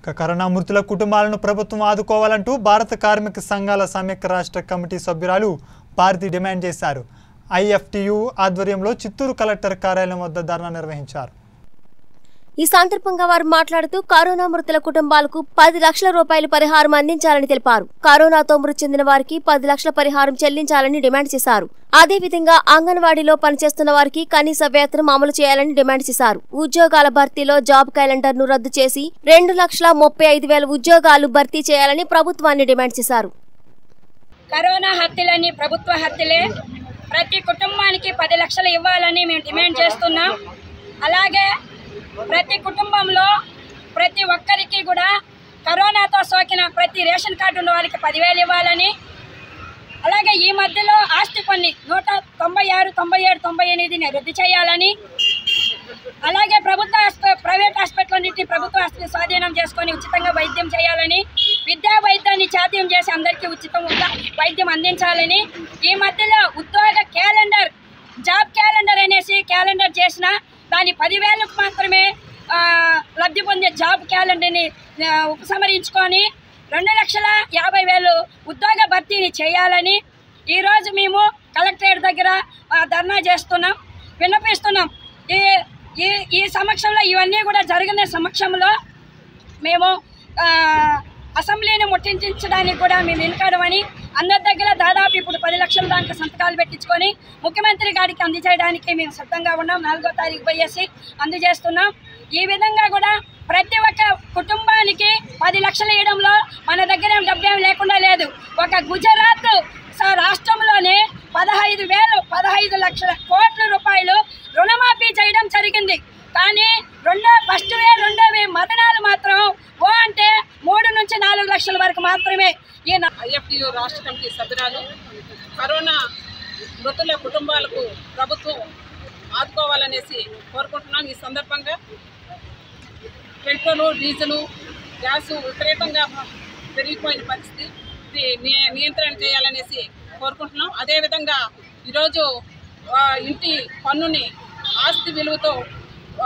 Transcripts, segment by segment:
ఇక కరోనా మృతుల కుటుంబాలను ప్రభుత్వం ఆదుకోవాలంటూ భారత కార్మిక సంఘాల సంయుక్త రాష్ట్ర కమిటీ సభ్యురాలు భారతి డిమాండ్ చేశారు ఐఎఫ్టియు ఆధ్వర్యంలో చిత్తూరు కలెక్టర్ కార్యాలయం వద్ద ధర్నా నిర్వహించారు ఈ సందర్భంగా వారు మాట్లాడుతూ కరోనా మృతుల కుటుంబాలకు పది లక్షల రూపాయల పరిహారం అందించాలని తెలిపారు కరోనాతో మృతి చెందిన వారికి పది లక్షల పరిహారం చెల్లించాలని డిమాండ్ చేశారు అదేవిధంగా అంగన్వాడీలో పనిచేస్తున్న వారికి కనీస వేతనం అమలు చేయాలని డిమాండ్ చేశారు ఉద్యోగాల భర్తీలో జాబ్ క్యాలెండర్ ను రద్దు చేసి రెండు లక్షల ముప్పై ఐదు వేల ఉద్యోగాలు భర్తీ చేయాలని ప్రభుత్వాన్ని డిమాండ్ చేశారు కరోనా హత్యలని ప్రభుత్వ హత్యలే ప్రతి కుటుంబానికి పది లక్షలు ఇవ్వాలని మేము డిమాండ్ చేస్తున్నాం అలాగే ప్రతి కుటుంబంలో ప్రతి ఒక్కరికి కూడా కరోనాతో సోకిన ప్రతి రేషన్ కార్డు ఉన్న వారికి పదివేలు ఇవ్వాలని అలాగే ఈ మధ్యలో ఆస్తి పన్ని నూట తొంభై ఆరు తొంభై ఏడు తొంభై ఎనిమిదిని రద్దు చేయాలని అలాగే ప్రభుత్వ హాస్ప- ప్రైవేట్ హాస్పిటల్ ప్రభుత్వ హాస్పిటల్ స్వాధీనం చేసుకొని ఉచితంగా వైద్యం చేయాలని విద్యా వైద్యాన్ని జాతీయం చేసి అందరికీ ఉచితంగా వైద్యం అందించాలని ఈ మధ్యలో ఉద్యోగ క్యాలెండర్ జాబ్ క్యాలెండర్ అనేసి క్యాలెండర్ చేసిన దాని పదివేలకు మాత్రమే ఆ, లబ్ధి పొందే జాబ్ క్యాలెండర్ని ఆ, ఉపసంహరించుకొని రెండు లక్షల యాభై వేలు ఉద్యోగ భర్తీని చేయాలని ఈరోజు మేము కలెక్టరేట్ దగ్గర ఆ, ధర్నా చేస్తున్నాం విన్నపిస్తున్నాం ఈ ఈ ఈ సమక్షంలో ఇవన్నీ కూడా జరిగిన సమక్షంలో మేము ఆ, అసెంబ్లీని ముట్టించడానికి కూడా మేము వెనుకాడమని అందరి దగ్గర దాదాపు ఇప్పుడు పది లక్షల దాకా సంతకాలు పెట్టించుకొని ముఖ్యమంత్రి గారికి అందజేయడానికి మేము సిద్ధంగా ఉన్నాం నాలుగో తారీఖు పోయేసి అందజేస్తున్నాం ఈ విధంగా కూడా ప్రతి ఒక్క కుటుంబానికి పది లక్షలు ఇవ్వడంలో మన దగ్గర ఏం డబ్బేం లేకుండా లేదు ఒక గుజరాత్ స- రాష్ట్రంలోనే పదహైదు వేలు పదహైదు లక్షల కోట్ల రూపాయలు రుణమాఫీ చేయడం జరిగింది కానీ రెండో ఫస్ట్ వే రెండో వే మరణాలు మాత్రం ఓ అంటే మూడు నుంచి నాలుగు లక్షల వరకు మాత్రమే ఈ నా- ఐఎఫ్టియు రాష్ట్ర కమిటీ సభ్యురాలు కరోనా మృతుల కుటుంబాలకు ప్రభుత్వం ఆదుకోవాలనేసి కోరుకుంటున్నాం ఈ సందర్భంగా పెట్రోలు డీజిలు గ్యాసు విపరీతంగా పెరిగిపోయిన పరిస్థితి ఇది నియ- నియంత్రణ చేయాలనేసి కోరుకుంటున్నాం అదేవిధంగా ఈరోజు ఆ, ఇంటి పన్నుని ఆస్తి విలువతో ఆ,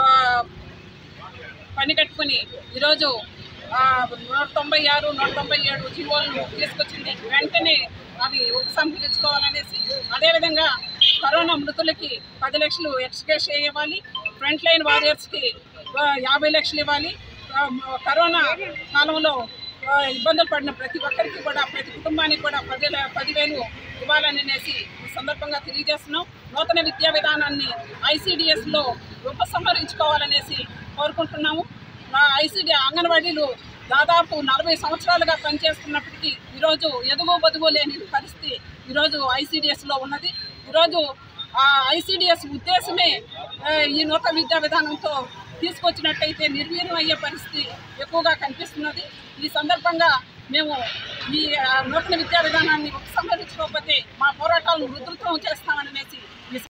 పని కట్టుకుని ఈరోజు ఆ, నూట తొంభై ఆరు నూట తొంభై ఏడు జీవోలను తీసుకొచ్చింది వెంటనే అవి ఉపసంహరించుకోవాలనేసి అదేవిధంగా కరోనా మృతులకి పది లక్షలు ఎక్స్గ్రేస్ ఇవ్వాలి ఫ్రంట్ లైన్ వారియర్స్కి ఆ, యాభై లక్షలు ఇవ్వాలి ఆ, మ- కరోనా కాలంలో ఆ, ఇబ్బందులు పడిన ప్రతి ఒక్కరికి కూడా ప్రతి కుటుంబానికి కూడా పది ల- పదివేలు ఇవ్వాలని అనేసి ఈ సందర్భంగా తెలియజేస్తున్నాం నూతన విద్యా విధానాన్ని ఐసీడిఎస్లో ఉపసంహరించుకోవాలనేసి కోరుకుంటున్నాము మా ఐసీడీ అంగన్వాడీలు దాదాపు నలభై సంవత్సరాలుగా పనిచేస్తున్నప్పటికీ ఈరోజు ఎదుగు బదుగు లేని పరిస్థితి ఈరోజు ఐసీడిఎస్లో ఉన్నది ఈరోజు ఆ ఐసీడిఎస్ ఉద్దేశమే ఆ, ఈ నూతన విద్యా విధానంతో తీసుకొచ్చినట్టయితే నిర్వీర్యం అయ్యే పరిస్థితి ఎక్కువగా కనిపిస్తున్నది ఈ సందర్భంగా మేము ఈ ఆ, నూతన విద్యా విధానాన్ని ఉపసంహరించుకోకపోతే మా పోరాటాలను ఉధృతం చేస్తామనేసి